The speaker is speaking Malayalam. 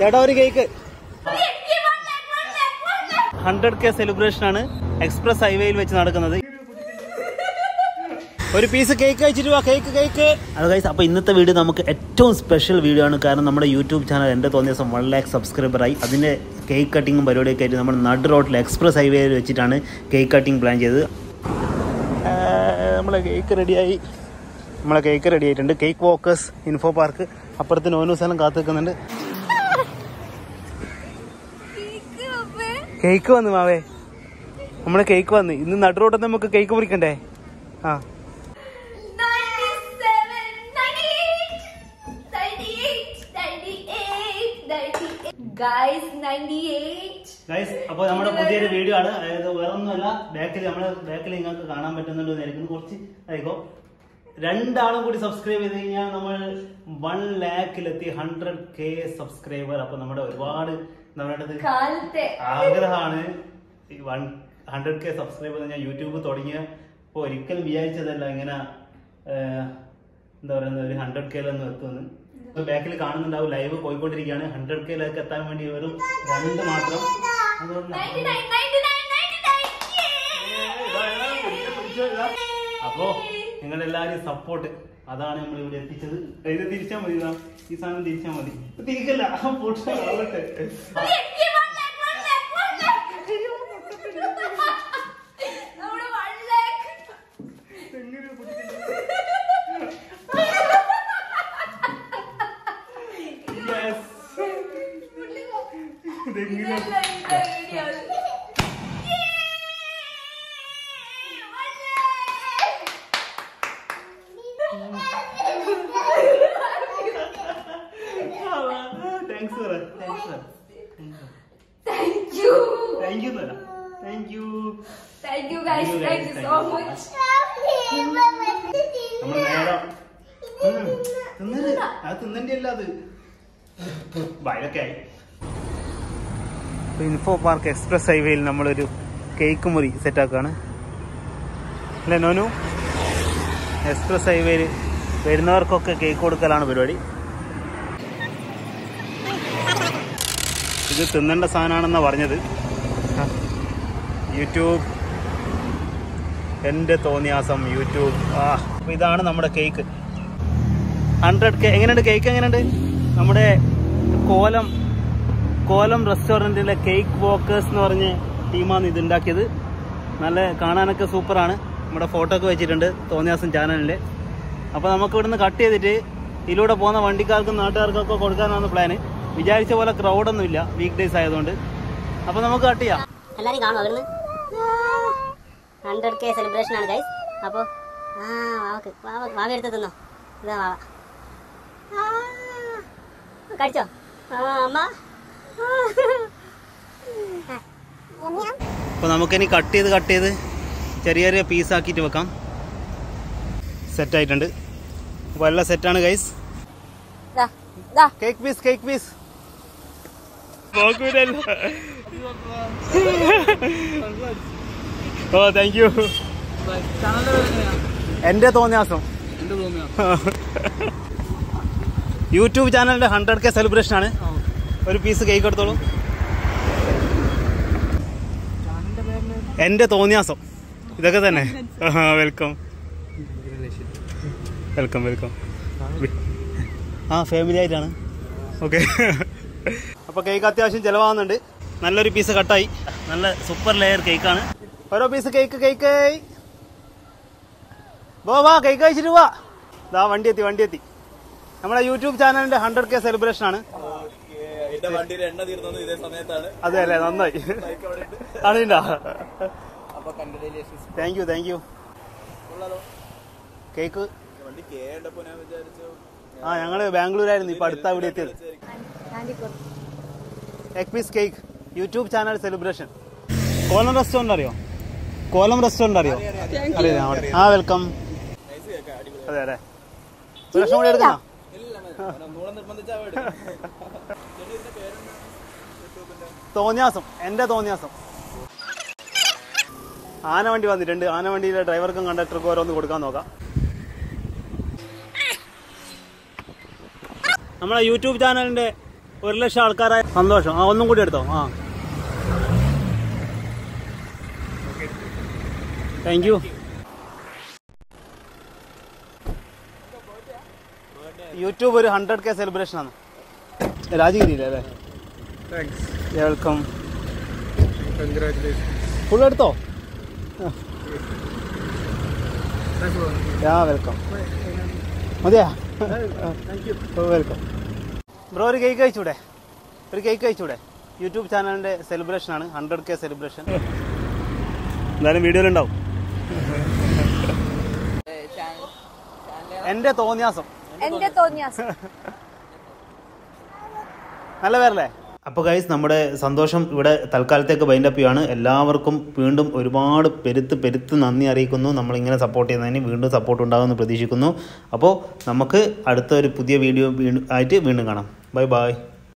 ചേട്ടാ ഒരു കേക്ക് ഹൺഡ്രഡ് കെ സെലിബ്രേഷൻ ആണ് എക്സ്പ്രസ് ഹൈവേയിൽ വെച്ച് നടക്കുന്നത് ഒരു പീസ് കേക്ക് കഴിച്ചിട്ട് വാ കേക്ക് കേക്ക് അത് കഴിച്ച് അപ്പോൾ ഇന്നത്തെ വീഡിയോ നമുക്ക് ഏറ്റവും സ്പെഷ്യൽ വീഡിയോ ആണ് കാരണം നമ്മുടെ യൂട്യൂബ് ചാനൽ എൻ്റെ തോന്നിയ ദിവസം വൺ ലാക്ക് സബ്സ്ക്രൈബറായി അതിൻ്റെ കേക്ക് കട്ടിങ്ങും പരിപാടിയൊക്കെ ആയിട്ട് നമ്മൾ നട് റോഡിൽ എക്സ്പ്രസ് ഹൈവേയിൽ വെച്ചിട്ടാണ് കേക്ക് കട്ടിങ് പ്ലാൻ ചെയ്തത് ആ, നമ്മളെ കേക്ക് റെഡിയായി നമ്മളെ കേക്ക് റെഡി ആയിട്ടുണ്ട് കേക്ക് വോക്കേഴ്സ് ഇൻഫോ പാർക്ക് അപ്പുറത്ത് നോനൂസെല്ലാം കാത്തു നിൽക്കുന്നുണ്ട് കേക്ക് വന്നു മാവേ നമ്മളെ കേക്ക് വന്ന് ഇന്ന് നടുറോട്ട് നമുക്ക് കേക്ക് മുറിക്കണ്ടേ ആ Guys, 98. ഗൈസ് അപ്പോൾ നമ്മുടെ പുതിയൊരു വീഡിയോ ആണ് അതായത് വേറൊന്നുമല്ല ബാക്കിൽ നമ്മുടെ ബാക്കിൽ നിങ്ങൾക്ക് കാണാൻ പറ്റുന്നുണ്ട് വിചാരിക്കുന്നു കുറച്ച് ആയിക്കോ രണ്ടാളും കൂടി സബ്സ്ക്രൈബ് ചെയ്ത് കഴിഞ്ഞാൽ നമ്മൾ വൺ ലാക്കിലെത്തി ഹൺഡ്രഡ് കെ സബ്സ്ക്രൈബർ അപ്പൊ നമ്മുടെ ഒരുപാട് എന്താ പറയേണ്ടത് കാലത്തെ ആഗ്രഹമാണ് വൺ ഹൺഡ്രഡ് കെ സബ്സ്ക്രൈബർ ഞാൻ യൂട്യൂബ് തുടങ്ങിയ ഇപ്പോൾ ഒരിക്കലും വിചാരിച്ചതല്ല ഇങ്ങനെ ഏഹ്, എന്താ പറയുന്നത് ഒരു ഹൺഡ്രഡ് കെയിലൊന്നും എത്തുമെന്ന് ഇപ്പൊ ബാക്കിൽ കാണുന്നുണ്ടാവും ലൈവ് പോയിക്കൊണ്ടിരിക്കുകയാണ് ഹൺഡ്രഡ് കെയിലേക്ക് എത്താൻ വേണ്ടി വെറും രണ്ട് മാത്രം അതുകൊണ്ട് 99, 99, 99. അപ്പോ നിങ്ങൾ എല്ലാരും സപ്പോർട്ട് അതാണ് നമ്മൾ ഇവിടെ എത്തിച്ചത് ഇത് തിരിച്ചാൽ മതി ഇതാ. ഈ സാധനം തിരിച്ചാൽ മതി തിരിക്കല്ല പൊട്ട ആവട്ടെ നമ്മുടെ one lakh. Yes. ഇതെങ്ങനെ? ഇതല്ല ഇതിന്റെ video. Yay! One lakh. Thanks പറ താങ്ക്സ് പറ Thank you. താങ്ക് യു പറ thank you Thank you guys. Thank you, Thank guys. you so Thank you. much. നമ്മൾ നേരം ഉം, തിന്നത് അത് തിന്നണ്ടി അല്ല അത് വയലൊക്കെ ആയി ഇൻഫോ പാർക്ക് എക്സ്പ്രസ് ഹൈവേയിൽ നമ്മളൊരു കേക്ക് മുറി സെറ്റാക്കുകയാണ് അല്ലേ നോനു എക്സ്പ്രസ് ഹൈവേയിൽ വരുന്നവർക്കൊക്കെ കേക്ക് കൊടുക്കലാണ് പരിപാടി ഇത് തിന്നേണ്ട സാധനമാണെന്നാണ് പറഞ്ഞത് ആ. യൂട്യൂബ് എൻ്റെ തോന്നിയാസം യൂട്യൂബ് ആ അപ്പോൾ ഇതാണ് നമ്മുടെ കേക്ക് ഹൺഡ്രഡ് കെ എങ്ങനെയുണ്ട് കേക്ക് എങ്ങനെയുണ്ട് നമ്മുടെ കോലം കോലം റെസ്റ്റോറൻറ്റിലെ കേക്ക് വോക്കേഴ്സ് എന്ന് പറഞ്ഞ ടീമാണ് ഇത് ഉണ്ടാക്കിയത് നല്ല കാണാനൊക്കെ സൂപ്പറാണ് നമ്മുടെ ഫോട്ടോ ഒക്കെ വെച്ചിട്ടുണ്ട് തോന്നിയാസം ചാനലിൽ അപ്പോൾ നമുക്ക് ഇവിടുന്ന് കട്ട് ചെയ്തിട്ട് ഇതിലൂടെ പോകുന്ന വണ്ടിക്കാർക്കും നാട്ടുകാർക്കൊക്കെ കൊടുക്കാനാണ് പ്ലാന് വിചാരിച്ച പോലെ ക്രൗഡൊന്നുമില്ല വീക്ക് ഡേയ്സ് ആയതുകൊണ്ട് അപ്പോൾ നമുക്ക് കട്ട് ചെയ്യാം എല്ലാരും കാണും അവിടുന്ന് ഹൺഡ്രഡ് കെ സെലിബ്രേഷൻ ആണ് ഗൈസ് അപ്പോൾ ആ വാവക്ക് വാവ വാവ എടുത്ത് തിന്നോ ഇതാ വാവ ആ, കഴിച്ചോ ആ അമ്മ അപ്പോൾ നമുക്കിനി കട്ട് ചെയ്ത് കട്ട് ചെയ്ത് ചെറിയ ചെറിയ പീസാക്കിയിട്ട് വെക്കാം സെറ്റായിട്ടുണ്ട് അപ്പോൾ എല്ലാം സെറ്റാണ് ഗൈസ് ദാ, ദാ. Cake piece cake piece oh thank you എന്റെ തോന്നിയാസം യൂട്യൂബ് ചാനലിന്റെ ഹൺഡ്രഡ് കെ സെലിബ്രേഷൻ ആണ് ഒരു പീസ് കേക്ക് എടുത്തോളൂ എന്റെ തോന്നിയാസം ഇതൊക്കെ തന്നെ വെൽക്കം വെൽക്കം വെൽക്കം ആ ഫാമിലി ആയിട്ടാണ് ഓക്കെ അപ്പോൾ കേക്ക് അത്യാവശ്യം ചിലവാകുന്നുണ്ട് നല്ലൊരു പീസ് കട്ടായി നല്ല സൂപ്പർ ലെയർ കേക്കാണ് ഓരോ പീസ് കേക്ക് കേക്ക് വാ വാ കേക്ക് കഴിച്ചിട്ട് വാ ദാ വണ്ടി എത്തി വണ്ടി എത്തി നമ്മുടെ യൂട്യൂബ് ചാനലിന്റെ ഹൺഡ്രഡ് കെ സെലിബ്രേഷൻ ആണ് എന്റെ വണ്ടിയിൽ എണ്ണ തീർന്നത് ഇതേ സമയത്താണ് അതെ അല്ലേ നന്നായി ആണോ അപ്പൊ congratulations thank you thank you cake വണ്ടി കേണ്ടപ്പോ ഞാൻ വിചാരിച്ചു ആ ഞങ്ങള് ബാംഗ്ലൂരായിരുന്നു ഇപ്പൊ അടുത്ത ഇവിടെ എത്തിയത് egg piece cake YouTube channel celebration Kolam restaurant അറിയോ കോലം റെസ്റ്റോറന്റ് അറിയോ അറിയാം അവിടെ ആ വെൽക്കം അതെ അതെ ഒരു ലക്ഷം കൂടി എടുക്കുന്ന നൂളെ നിർബന്ധിച്ചാ വീട് തോന്നിയാസം എന്റെ തോന്നിയാസം ആന വണ്ടി വന്നിട്ടുണ്ട് ആന വണ്ടിയിലെ ഡ്രൈവർക്കും കണ്ടക്ടർക്കും ഓരോന്ന് കൊടുക്കാൻ നോക്കാം നമ്മളെ യൂട്യൂബ് ചാനലിന്റെ ഒരു ലക്ഷം ആൾക്കാരായ സന്തോഷം ആ ഒന്നും കൂടി എടുത്തോ ആ താങ്ക് യു യൂട്യൂബ് ഒരു ഹൺഡ്രഡ് കെ സെലിബ്രേഷൻ ആണ് രാജഗിരിയിലെ അല്ലേ വെൽക്കം ഫുൾ എടുത്തോ യാ വെൽക്കം മതിയാ വെൽക്കം ബ്രോ ഒരു കേക്ക് കഴിച്ചൂടെ ഒരു കേക്ക് കഴിച്ചൂടെ യൂട്യൂബ് ചാനലിന്റെ സെലിബ്രേഷൻ ആണ് ഹൺഡ്രഡ് കെ സെലിബ്രേഷൻ എന്തായാലും വീഡിയോയിലുണ്ടാവും എന്റെ തോന്നിയാസം എന്റെ തോന്നിയാസം നല്ല പേരല്ലേ അപ്പോൾ ഗൈസ് നമ്മുടെ സന്തോഷം ഇവിടെ തൽക്കാലത്തേക്ക് ബൈൻഡപ്പ് ചെയ്യുകയാണ് എല്ലാവർക്കും വീണ്ടും ഒരുപാട് പെരുത്ത് പെരുത്ത് നന്ദി അറിയിക്കുന്നു നമ്മളിങ്ങനെ സപ്പോർട്ട് ചെയ്യുന്നതിന് വീണ്ടും സപ്പോർട്ട് ഉണ്ടാകുമെന്ന് പ്രതീക്ഷിക്കുന്നു അപ്പോൾ നമുക്ക് അടുത്ത ഒരു പുതിയ വീഡിയോ വീണ്ടും ആയിട്ട് വീണ്ടും കാണാം ബൈ ബൈ